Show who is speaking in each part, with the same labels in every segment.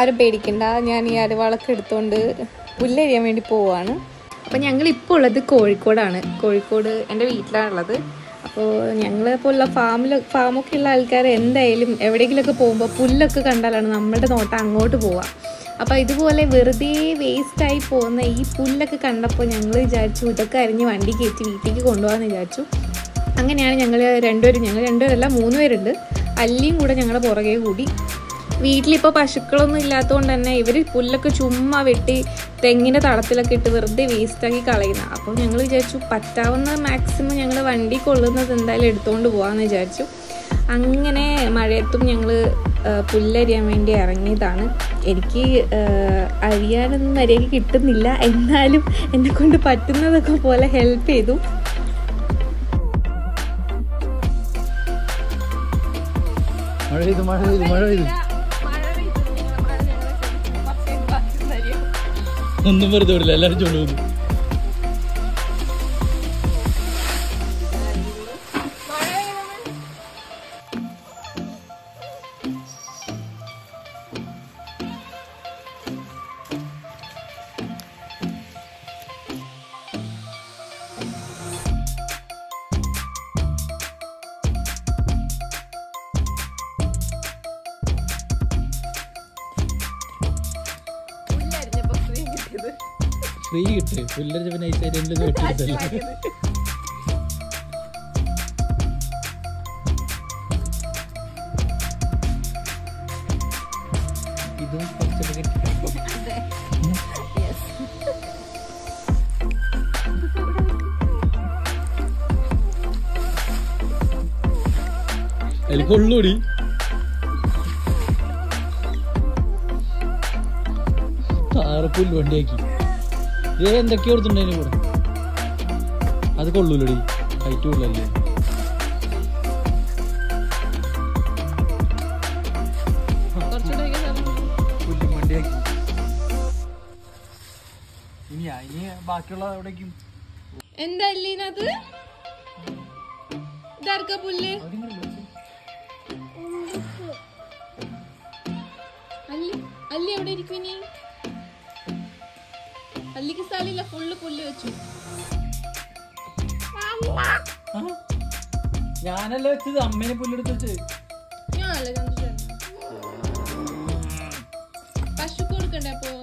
Speaker 1: ആരും പേടിക്കണ്ട ഞാൻ ഈ അരവാളൊക്കെ എടുത്തുകൊണ്ട് പുല്ലരിയാൻ വേണ്ടി പോവാണ് അപ്പോൾ ഞങ്ങൾ ഇപ്പോൾ ഉള്ളത് കോഴിക്കോടാണ് കോഴിക്കോട് എൻ്റെ വീട്ടിലാണുള്ളത് അപ്പോൾ ഞങ്ങളെ പോലുള്ള ഫാമിൽ ഫാമൊക്കെ ഉള്ള ആൾക്കാർ എന്തായാലും എവിടെയെങ്കിലുമൊക്കെ പോകുമ്പോൾ പുല്ലൊക്കെ കണ്ടാലാണ് നമ്മുടെ നോട്ടം അങ്ങോട്ട് പോവുക അപ്പോൾ ഇതുപോലെ വെറുതെ വേസ്റ്റായി പോകുന്ന ഈ പുല്ലൊക്കെ കണ്ടപ്പോൾ ഞങ്ങൾ വിചാരിച്ചു ഇതൊക്കെ അരിഞ്ഞ് വണ്ടി കയറ്റി വീട്ടിലേക്ക് കൊണ്ടുപോകാമെന്ന് വിചാരിച്ചു അങ്ങനെയാണ് ഞങ്ങൾ രണ്ടുപേരും ഞങ്ങൾ രണ്ടുപേരല്ല മൂന്ന് പേരുണ്ട് അല്ലിയും കൂടെ ഞങ്ങളുടെ പുറകെ കൂടി വീട്ടിലിപ്പോൾ പശുക്കളൊന്നും ഇല്ലാത്തതുകൊണ്ട് തന്നെ ഇവർ പുല്ലൊക്കെ ചുമ്മാ വെട്ടി തെങ്ങിൻ്റെ തളത്തിലൊക്കെ ഇട്ട് വെറുതെ വേസ്റ്റാക്കി കളയുന്ന അപ്പോൾ ഞങ്ങൾ വിചാരിച്ചു പറ്റാവുന്ന മാക്സിമം ഞങ്ങൾ വണ്ടി കൊള്ളുന്നത് എന്തായാലും എടുത്തുകൊണ്ട് പോകാമെന്ന് വിചാരിച്ചു അങ്ങനെ മഴയത്തും ഞങ്ങൾ പുല്ലരിയാൻ വേണ്ടി ഇറങ്ങിയതാണ് എനിക്ക് ആ, അരിയാനൊന്നും മര്യാദയ്ക്ക് കിട്ടുന്നില്ല എന്നാലും എന്നെ കൊണ്ട് പറ്റുന്നതൊക്കെ പോലെ ഹെൽപ്പ് ചെയ്തു
Speaker 2: മഴ പെയ്തു മഴ പെയ്തു മഴ പെയ്തു ഒന്നും വെറുതെ വിടില്ല എല്ലാരും ചൂട് പോകുന്നു ഫ്രീ കിട്ടേ പുല്ലരിച്ച പിന്നെ ഐസായിട്ട് എല്ലാം വെട്ടിയെടുത്തല്ലേ ഇതും കുറച്ചൊക്കെ കിട്ടി അതിൽ കൊള്ളൂടി താറപ്പുല്ല് വണ്ടിയാക്കി ഇത് എന്തൊക്കെയോ കൊടുത്തിട്ടുണ്ടതിന് കൂടെ അത് കൊള്ളൂലടി ഹൈറ്റ് കൊള്ളല്ലേ പുല്ലും വണ്ടിയാക്കി ഇനി ഇനി ബാക്കിയുള്ള എവിടേക്കും
Speaker 1: എന്താ അല്ലീനത് ഇതാർക്കാ പുല്ല് അല്ലി അല്ലി എവിടെ ഇരിക്കും ഇനി അല്ലിക്ക് സ്ഥലമില്ല ഫുള്ള് പുല്ല് വെച്ചു
Speaker 2: ഞാനല്ല വെച്ചത് അമ്മേനെ പുല്ലെടുത്ത് വെച്ചത്
Speaker 1: ഞാനല്ലേ ചന്ദ്രൻ പശുക്ക് കൊടുക്കണ്ടേ അപ്പോ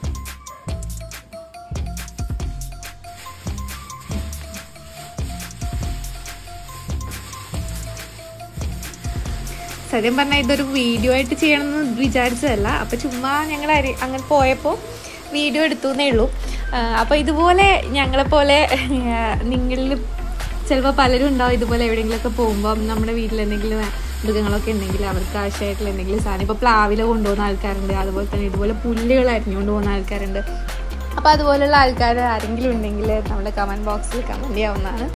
Speaker 1: സത്യം പറഞ്ഞാൽ ഇതൊരു വീഡിയോ ആയിട്ട് ചെയ്യണമെന്ന് വിചാരിച്ചതല്ല അപ്പൊ ചുമ്മാ ഞങ്ങൾ അരി അങ്ങനെ പോയപ്പോൾ വീഡിയോ എടുത്തു എന്നേ ഉള്ളൂ അപ്പോൾ ഇതുപോലെ ഞങ്ങളെപ്പോലെ നിങ്ങളിൽ ചിലപ്പോൾ പലരും ഉണ്ടാവും ഇതുപോലെ എവിടെയെങ്കിലുമൊക്കെ പോകുമ്പോൾ നമ്മുടെ വീട്ടിൽ എന്തെങ്കിലും മൃഗങ്ങളൊക്കെ ഉണ്ടെങ്കിൽ അവർക്ക് ആവശ്യമായിട്ടുള്ള എന്തെങ്കിലും സാധനം ഇപ്പോൾ പ്ലാവില കൊണ്ടുപോകുന്ന ആൾക്കാരുണ്ട് അതുപോലെ തന്നെ ഇതുപോലെ പുല്ലുകൾ അരിഞ്ഞുകൊണ്ട് പോകുന്ന ആൾക്കാരുണ്ട് അപ്പോൾ അതുപോലുള്ള ആൾക്കാർ ആരെങ്കിലും ഉണ്ടെങ്കിൽ നമ്മുടെ കമൻറ്റ് ബോക്സിൽ കമൻറ്റ് ചെയ്യാവുന്നതാണ്